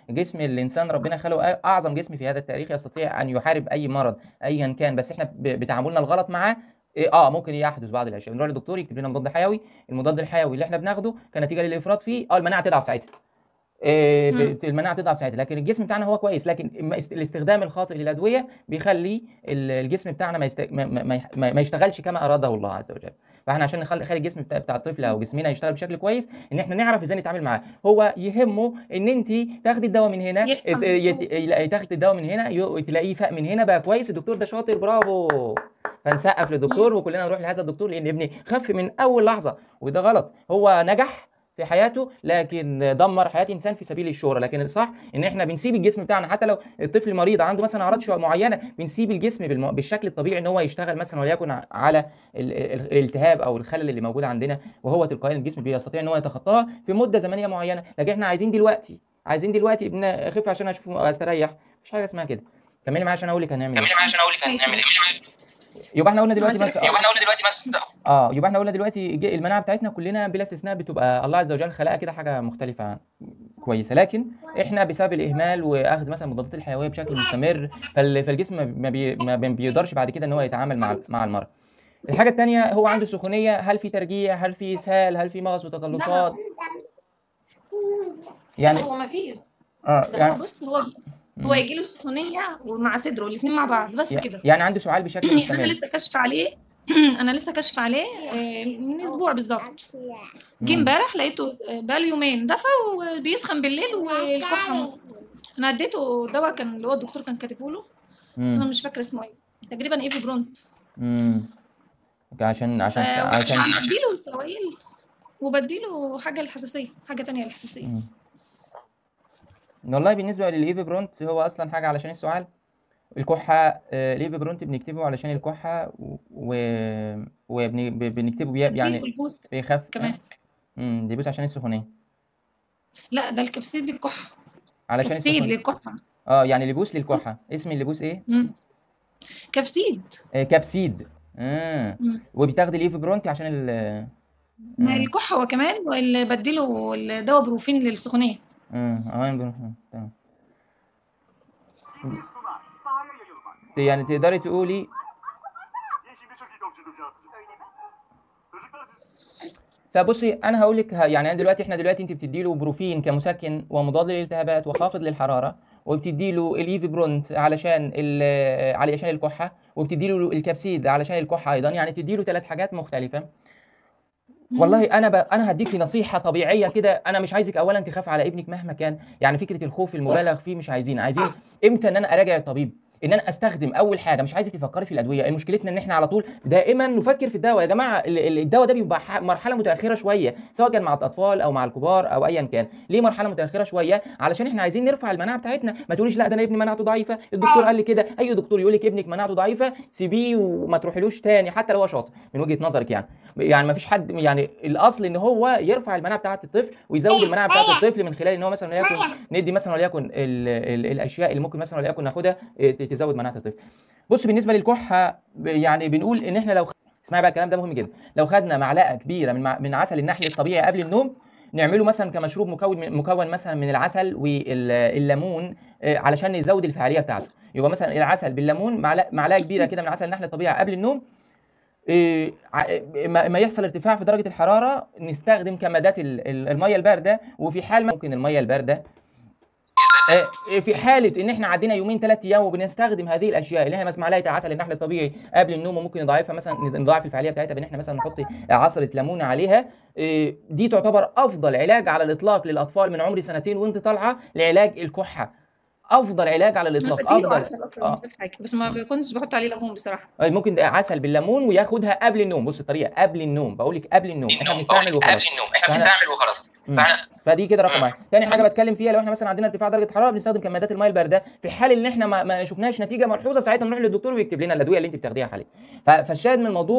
جسم الانسان ربنا خلقه أ- اعظم جسم في هذا التاريخ يستطيع ان يحارب اي مرض ايا كان بس احنا ب- بتعاملنا الغلط معاه إيه، اه ممكن يحدث بعض الاشياء بنروح للدكتور يكتب لنا مضاد حيوي المضاد الحيوي اللي احنا بناخده كنتيجه للافراط فيه اه المناعه تضعف ساعتها إيه، مم. بت- المناعه تضعف ساعتها لكن الجسم بتاعنا هو كويس لكن إما است- الاستخدام الخاطئ للادويه بيخلي ال- الجسم بتاعنا ما, يست... ما, ما, ما يح- ما ما يشتغلش كما اراده الله عز وجل فاحنا عشان نخلي نخلي الجسم بتاع, بتاع الطفل او جسمنا يشتغل بشكل كويس ان احنا نعرف ازاي نتعامل معاه هو يهمه ان انت تاخدي الدواء من هنا يفهم. ات- يت- يلاقي- تاخدي الدواء من هنا يو- تلاقيه فاق من هنا بقى كويس الدكتور ده شاطر برافو فنسقف للدكتور وكلنا نروح لهذا الدكتور لان ابني خف من اول لحظه وده غلط هو نجح في حياته لكن دمر حياه انسان في سبيل الشهره لكن الصح ان احنا بنسيب الجسم بتاعنا حتى لو الطفل مريض عنده مثلا اعراض شو- معينه بنسيب الجسم بالم... بالشكل الطبيعي ان هو يشتغل مثلا وليكن ع- على ال... ال... الالتهاب او الخلل اللي موجود عندنا وهو تلقائيا الجسم بيستطيع ان هو يتخطاها في مده زمنيه معينه لكن احنا عايزين دلوقتي عايزين دلوقتي ابن اخف عشان اشوفه استريح مفيش حاجه اسمها كده كملي معايا عشان اقول لك هنعمل ايه كملي معايا عشان اقول لك ماشي. هنعمل ايه يبقى احنا قلنا دلوقتي عملت بس لك يبقى احنا قلنا دلوقتي بس اه يبقى احنا قلنا دلوقتي ج- المناعه بتاعتنا كلنا بلا استثناء بتبقى الله عز وجل خلقها كده حاجه مختلفه عن- كويسه لكن احنا بسبب الاهمال واخذ مثلا المضادات الحيويه بشكل مستمر فال- فالجسم ما بي- ما, بي ما بي- بيقدرش بعد كده ان هو يتعامل مع مع المرض الحاجه الثانيه هو عنده سخونيه هل في ترجيع هل في اسهال هل في مغص وتقلصات يعني هو ما فيش اه ده هو يعني بص هو هو يجي له سخونيه ومع صدره الاثنين مع بعض بس كده يعني عنده سعال بشكل انا مستمر لسه كاشفه عليه انا لسه كاشفه عليه آه، من اسبوع بالظبط جه مم. امبارح لقيته آه، بقاله يومين دفى وبيسخن بالليل والكحه انا اديته دواء كان اللي هو الدكتور كان كاتبه له بس انا مم. مش فاكره اسمه ايه تقريبا ايفي برونت مم. عشان عشان عشان بديله سراويل وبديله حاجه للحساسيه حاجه تانية للحساسيه مم. والله بالنسبة للإيفي برونت هو أصلا حاجة علشان السعال الكحة آه، الإيفي برونت بنكتبه علشان الكحة وبنكتبه بي... بديله يعني البوست بيخف كمان امم بيبوس عشان السخونية لا ده الكبسيد للكحه علشان كبسيد السخونية للكحه اه يعني لبوس للكحة اسم اللبوس ايه؟ مم. كبسيد آه كبسيد اه مم. وبتاخدي الإيفي برونت عشان ال ما آه. الكحه هو كمان واللي بديله الدواء بروفين للسخونيه اه امان برو- آه، تمام 前进司马sahaya yayılmak. يعني تقدري تقولي Yeşili çok iyi topçudur Cansu'cum. Öyle mi? Çocuklar siz طب بصي انا هقول لك ه- يعني انا دلوقتي احنا دلوقتي انت بتدي له بروفين كمسكن ومضاد للالتهابات وخافض للحراره وبتدي له الايفي برونت علشان ال- علشان الكحه وبتدي له الكبسيد علشان الكحه ايضا يعني بتدي له ثلاث حاجات مختلفه والله انا ب... انا هديكي نصيحه طبيعيه كده انا مش عايزك اولا تخاف على ابنك مهما كان يعني فكره الخوف المبالغ فيه مش عايزين عايزين امتى ان انا اراجع الطبيب ان انا استخدم اول حاجه مش عايزك تفكري في الادويه مشكلتنا ان احنا على طول دائما نفكر في الدواء يا جماعه ال- ال- الدواء ده بيبقى ح- مرحله متاخره شويه سواء كان مع الاطفال او مع الكبار او ايا كان ليه مرحله متاخره شويه علشان احنا عايزين نرفع المناعه بتاعتنا ما تقوليش لا ده انا ابني مناعته ضعيفه الدكتور قال لي كده اي دكتور يقول لك ابنك مناعته ضعيفه سيبيه وما تروحيلوش تاني حتى لو هو شاطر من وجهه نظرك يعني يعني ما فيش حد يعني الاصل ان هو يرفع المناعه بتاعه الطفل ويزود المناعه بتاعه الطفل من خلال ان هو مثلا وليكن ندي مثلا وليكن ال ال الاشياء اللي ممكن مثلا وليكن ناخدها اه، ت- تزود مناعه الطفل بص بالنسبه للكحه ب- يعني بنقول ان احنا لو خ- اسمعي بقى الكلام ده مهم جدا لو خدنا معلقه كبيره من مع- من عسل النحل الطبيعي قبل النوم نعمله مثلا كمشروب مكون من مكون مثلا من العسل والليمون اه، علشان نزود الفعاليه بتاعته يبقى مثلا العسل بالليمون معلقه معلقه كبيره كده من عسل النحل الطبيعي قبل النوم إيه، ع- ما ما يحصل ارتفاع في درجه الحراره نستخدم كمادات ال- ال- الميه البارده وفي حال ما ممكن الميه البارده آه، في حاله ان احنا عدينا يومين ثلاث ايام وبنستخدم هذه الاشياء اللي هي مثلا معلقه عسل النحل الطبيعي قبل النوم وممكن نضاعفها مثلا نز- نضاعف الفعاليه بتاعتها بان احنا مثلا نحط عصره ليمون عليها آه، دي تعتبر افضل علاج على الاطلاق للاطفال من عمر سنتين وانت طالعه لعلاج الكحه افضل علاج على انا الاطلاق بديله افضل عسل اصلا آه. مش فاكر حاجه بس ما كنتش بحط عليه ليمون بصراحه آه، ممكن ده عسل بالليمون وياخدها قبل النوم بص الطريقه قبل النوم بقول لك قبل النوم احنا بنستعمل وخلاص قبل النوم احنا فأنا- بنستعمل وخلاص مم. فاحنا فدي كده رقم مم. واحد تاني حاجه بتكلم فيها لو احنا مثلا عندنا ارتفاع درجه حراره بنستخدم كمادات الميه البارده في حال ان احنا ما, ما شفناش نتيجه ملحوظه ساعتها نروح للدكتور ويكتب لنا الادويه اللي انت بتاخديها حاليا ف- فالشاهد من الموضوع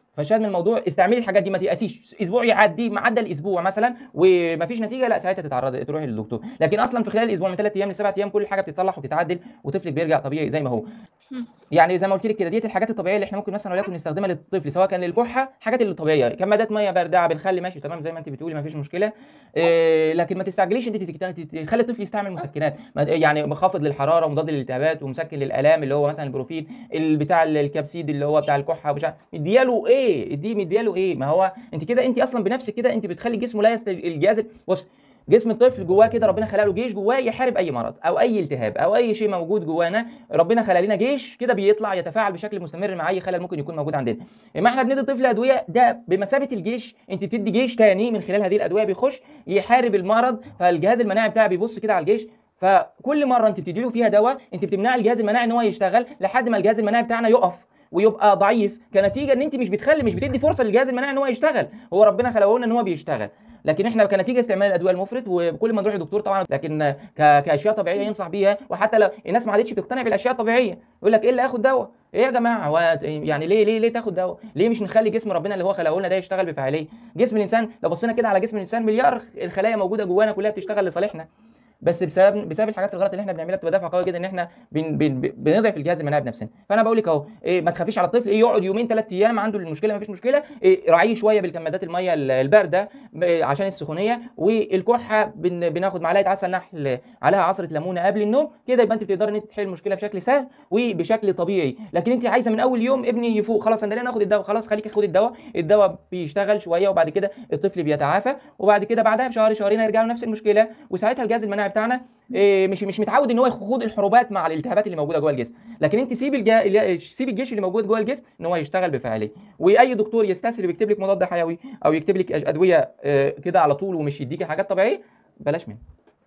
فالشاهد من الموضوع استعملي الحاجات دي ما تيأسيش اسبوع يعدي معدى الاسبوع مثلا ومفيش نتيجه لا ساعتها تتعرض تروحي للدكتور لكن اصلا في خلال الاسبوع من ثلاث ايام لسبع ايام كل حاجه بتتصلح وبتتعدل وطفلك بيرجع طبيعي زي ما هو يعني زي ما قلت لك كده ديت الحاجات الطبيعيه اللي احنا ممكن مثلا وليكن نستخدمها للطفل سواء كان للكحه حاجات اللي طبيعيه كمادات ميه باردة بالخل ماشي تمام زي ما انت بتقولي ما فيش مشكله إيه لكن ما تستعجليش انت تت- تخلي الطفل يستعمل مسكنات ما- يعني مخفض للحراره ومضاد للالتهابات ومسكن للالام اللي هو مثلا البروفين ال- بتاع ال- الكبسيد اللي هو بتاع الكحه ومش عارف مدياله ايه دي مدياله ايه ما هو انت كده انت اصلا بنفسك كده انت بتخلي جسمه لا يست... الجهاز بص جسم الطفل جواه كده ربنا خلق له جيش جواه يحارب اي مرض او اي التهاب او اي شيء موجود جوانا ربنا خلق لنا جيش كده بيطلع يتفاعل بشكل مستمر مع اي خلل ممكن يكون موجود عندنا ما احنا بندي الطفل ادويه ده بمثابه الجيش انت بتدي جيش تاني من خلال هذه الادويه بيخش يحارب المرض فالجهاز المناعي بتاعه بيبص كده على الجيش فكل مره انت بتدي له فيها دواء انت بتمنع الجهاز المناعي ان هو يشتغل لحد ما الجهاز المناعي بتاعنا يقف ويبقى ضعيف كنتيجه ان انت مش بتخلي مش بتدي فرصه للجهاز المناعي ان هو يشتغل هو ربنا خلقه لنا ان هو بيشتغل لكن احنا كنتيجه استعمال الادويه المفرط وكل ما نروح لدكتور طبعا لكن ك... كاشياء طبيعيه ينصح بيها وحتى لو الناس ما عادتش بتقتنع بالاشياء الطبيعيه يقول لك ايه اللي اخد دواء ايه يا جماعه هو يعني ليه ليه ليه تاخد دواء ليه مش نخلي جسم ربنا اللي هو خلقه لنا ده يشتغل بفاعليه جسم الانسان لو بصينا كده على جسم الانسان مليار الخلايا موجوده جوانا كلها بتشتغل لصالحنا بس بسبب بسبب الحاجات الغلط اللي احنا بنعملها بتبقى دافع قوي جدا ان احنا بن بن بنضعف الجهاز المناعي بنفسنا فانا بقول لك اهو إيه ما تخافيش على الطفل ايه يقعد يومين ثلاث ايام عنده المشكله ما فيش مشكله إيه راعيه شويه بالكمادات الميه ال- البارده ب- عشان السخونيه والكحه بن بناخد معلقه عسل نحل عليها عصره ليمونه قبل النوم كده يبقى انت بتقدري ان انت تحل المشكله بشكل سهل وبشكل طبيعي لكن انت عايزه من اول يوم ابني يفوق خلاص انا ناخد الدواء خلاص خليك خد الدواء الدواء بيشتغل شويه وبعد كده الطفل بيتعافى وبعد كده بعدها بشهر شهرين هيرجع له نفس المشكله وساعتها الجهاز المناعي بتاعنا إيه، مش مش متعود ان هو يخوض الحروبات مع الالتهابات اللي موجوده جوه الجسم لكن انت سيب الجا... سيب الجيش اللي موجود جوه الجسم ان هو يشتغل بفاعليه واي دكتور يستسهل ويكتب لك مضاد حيوي او يكتب لك أج- ادويه آه، كده على طول ومش يديكي حاجات طبيعيه بلاش منه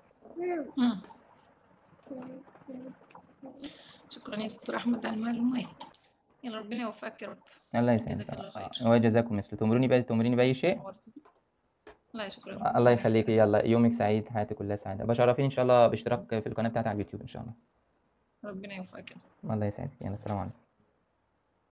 مم. شكرا يا دكتور احمد على المعلومات يلا ربنا يوفقك يا رب الله جزاك يسعدك الله خير. وجزاكم مثل تمرني بأي تمرني باي شيء لا شكرا الله يخليك يلا يومك سعيد حياتك كلها سعاده بشرفين ان شاء الله باشتراك في القناه بتاعتي على اليوتيوب ان شاء الله ربنا يوفقك يا رب. الله يسعدك يلا السلام عليكم